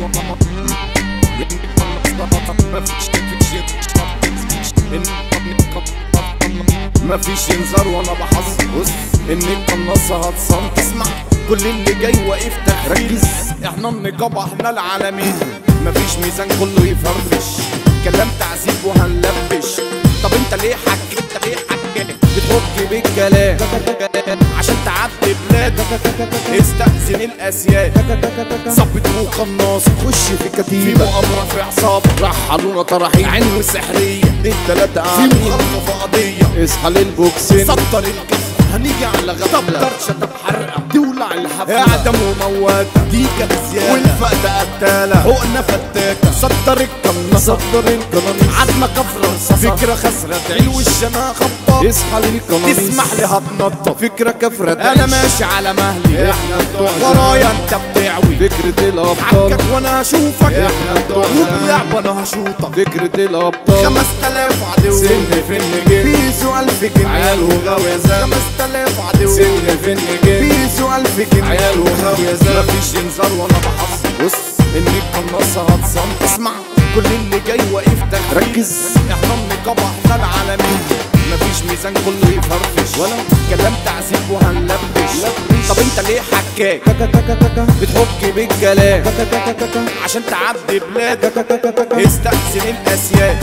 مفيش انذار وانا بحذر بص ان القناصة هتصمت اسمع كل اللي جاي واقف تخريج احنا النقابة احنا العالمين مفيش ميزان كله يفرفش كلام تعذيب وهنلبش طب انت ليه حك انت ليه حك بتحك بالكلام عشان تعدي بلاد استأذن الاسياد ظبط وقناص خش في كتيبة في مؤامرة في عصابة رحلونا طرحين عين سحرية التلاتة قاعدين في مخالفة قضية اصحى للبوكسين سطر الكف هنيجي على غفلة طرشة بحرقة تولع الحفلة اعدم ومواتة دي كانت زيادة والفقدة قتالة حقنة فتاكة صدر القناص صدر القناص عدمة كفرة رصاصة فكرة خسرة تعيل وشنا خبطة اصحى للقناص تسمح لي هتنطط فكرة كفرة انا ماشي على مهلي احنا بتوع ورايا انت بتعوي فكرة الابطال حكك وانا اشوفك احنا بتوع وبلعب وانا هشوطك فكرة الابطال 5000 عدو سن في النجيل بيزو 1000 جنيه عيال وغاوية زي 5000 عدو سن في النجيل بيزو 1000 جنيه عيال وغاوية زي مفيش انذار وانا بحصل بص ان القناصة هتصمت اسمع كل اللي جاي واقف تخريج ركز احنا النقابة احنا العالمين مفيش ميزان كله يفرفش ولا كلام تعذيب وهنلبش طب انت ليه حكاك بتحك بالكلام عشان تعدي بلاد استأذن الاسياد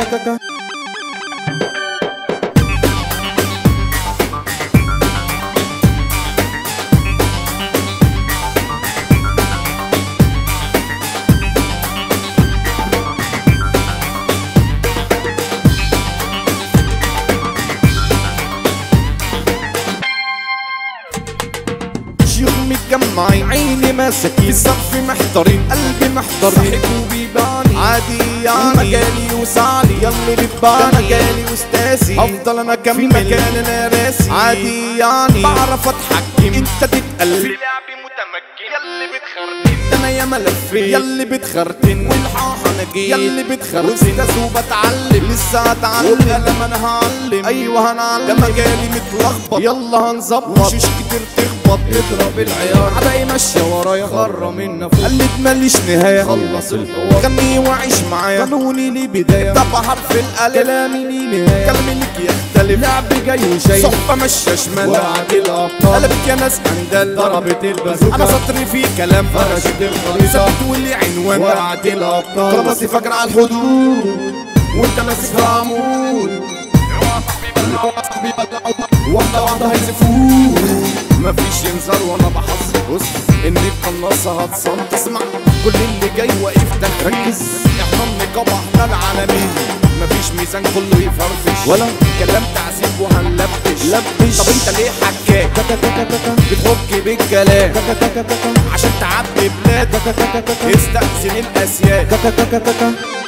شيوخ متجمعين عيني ماسكين في السقف محضرين قلبي محضر صاحبه بيباني عادي يعني مجالي وسعلي يلي بتباني ده مجالي واستاذي افضل انا اكمل في مكان انا راسي عادي يعني بعرف اتحكم انت تتقلب في لعبي متمكن يلي بتخربين ده انا يا ملفين يلي بتخرتن والحاح انا جيت يلي بتخرتن واستاذ وبتعلم لسه هتعلم والقلم انا هعلم ايوه هنعلم ده مجالي متلخبط يلا هنظبط وشوش كتير تخبط اضرب العيار عداي ماشية ورايا خرة منا فوق قلت ماليش نهاية خلص الحوار غني وعيش معايا قانوني ليه بداية طب حرف الألف كلامي ليه نهاية كلامي ليك يختلف لعب جاي وشايف صحبة ماشية شمال وعد الأبطال قلبت يا ناس أندال ضربت البازوكا أنا سطري فيه كلام فرشت الخريطة ثبت واللي عنوان وعد الأبطال راسي فاكر على الحدود وانت ماسك في عمود واحدة واحدة هيزفوه مفيش انذار وانا بحذر بص ان القناصة هتصمت اسمع كل اللي جاي واقف تركز احنا النقابة احنا العالمين مفيش ميزان كله يفرفش ولا كلام تعذيب وهنلبش لبش طب انت ليه حكاك بتحك بالكلام عشان تعبي بلاد استأذن الاسياد